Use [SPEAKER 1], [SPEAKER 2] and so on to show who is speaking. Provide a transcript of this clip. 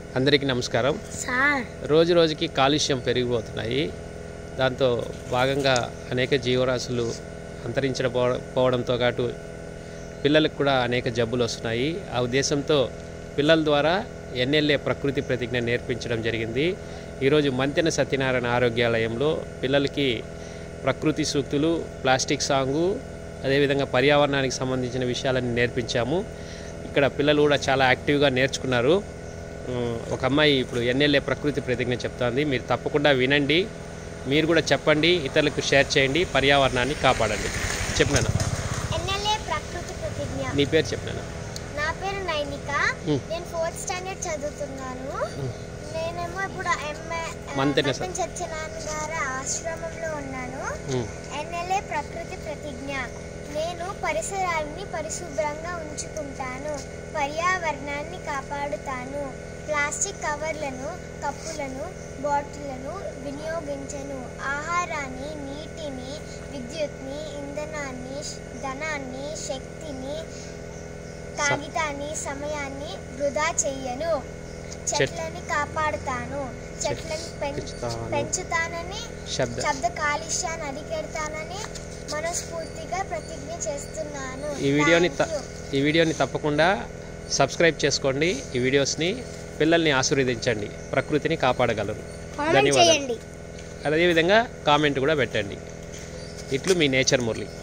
[SPEAKER 1] అందరికీ నమస్కారం
[SPEAKER 2] సార్
[SPEAKER 1] రోజు రోజుకి కాలుష్యం పెరిగిపోతున్నాయి దాంతో భాగంగా అనేక జీవరాశులు అంతరించడం పోవడంతో పాటు పిల్లలకు కూడా అనేక జబ్బులు వస్తున్నాయి ఆ ఉద్దేశంతో పిల్లల ద్వారా ఎన్ఎల్ఏ ప్రకృతి ప్రతిజ్ఞ నేర్పించడం జరిగింది ఈరోజు మంతెన సత్యనారాయణ ఆరోగ్యాలయంలో పిల్లలకి ప్రకృతి సూక్తులు ప్లాస్టిక్ సాంగు అదేవిధంగా పర్యావరణానికి సంబంధించిన విషయాలను నేర్పించాము ఇక్కడ పిల్లలు కూడా చాలా యాక్టివ్గా నేర్చుకున్నారు ఉమ్, ఒక అమ్మాయి ఇప్పుడు ఎన్ఎల్ఏ ప్రకృతి ప్రతిజ్ఞ చెప్తోంది మీరు తప్పకుండా వినండి మీరు కూడా చెప్పండి ఇతరులకు షేర్ చేయండి పర్యావరణాన్ని కాపాడండి చెప్పినాను
[SPEAKER 2] ఎన్ఎల్ఏ ప్రకృతి ప్రతిజ్ఞ
[SPEAKER 1] నీ పేరు చెప్పినాను
[SPEAKER 2] నా పేరు నైనిక
[SPEAKER 1] Hmm.
[SPEAKER 2] నేను ఫోర్త్ స్టాండర్డ్ చదువుతున్నాను నేనేమో ఇప్పుడు ఎంఏ
[SPEAKER 1] మంతెన సార్.
[SPEAKER 2] సత్యనారాయణ గారి ఆశ్రమంలో ఉన్నాను
[SPEAKER 1] ఉమ్,
[SPEAKER 2] ఎన్ఎల్ఏ ప్రకృతి ప్రతిజ్ఞ నేను పరిసరాన్ని పరిశుభ్రంగా ఉంచుకుంటాను పర్యావరణాన్ని కాపాడుతాను ప్లాస్టిక్ కవర్లను కప్పులను బాటిళ్లను వినియోగించను ఆహారాన్ని నీటిని విద్యుత్ని ఇంధనాన్ని శ్- ధనాన్ని శక్తిని కాగితాన్ని సమయాన్ని వృధా చెయ్యను చెట్లని కాపాడుతాను చెట్లను పెంచు
[SPEAKER 1] పెంచుతాను.
[SPEAKER 2] పెంచుతానని
[SPEAKER 1] శబ్ద
[SPEAKER 2] శబ్ద కాలుష్యాన్ని అరికెడతానని మనస్ఫూర్తిగా ప్రతిజ్ఞ చేస్తున్నాను
[SPEAKER 1] ఈ వీడియోని త-
[SPEAKER 2] Thank you.
[SPEAKER 1] ఈ వీడియోని తప్పకుండా సబ్స్క్రైబ్ చేసుకోండి ఈ వీడియోస్ని పిల్లల్ని ఆశీర్వదించండి ప్రకృతిని కాపాడగలరు
[SPEAKER 2] కామెంట్
[SPEAKER 1] ధన్యవాదాలు
[SPEAKER 2] చేయండి
[SPEAKER 1] అదేవిధంగా కామెంట్ కూడా పెట్టండి ఇట్లు మీ నేచర్ మురళి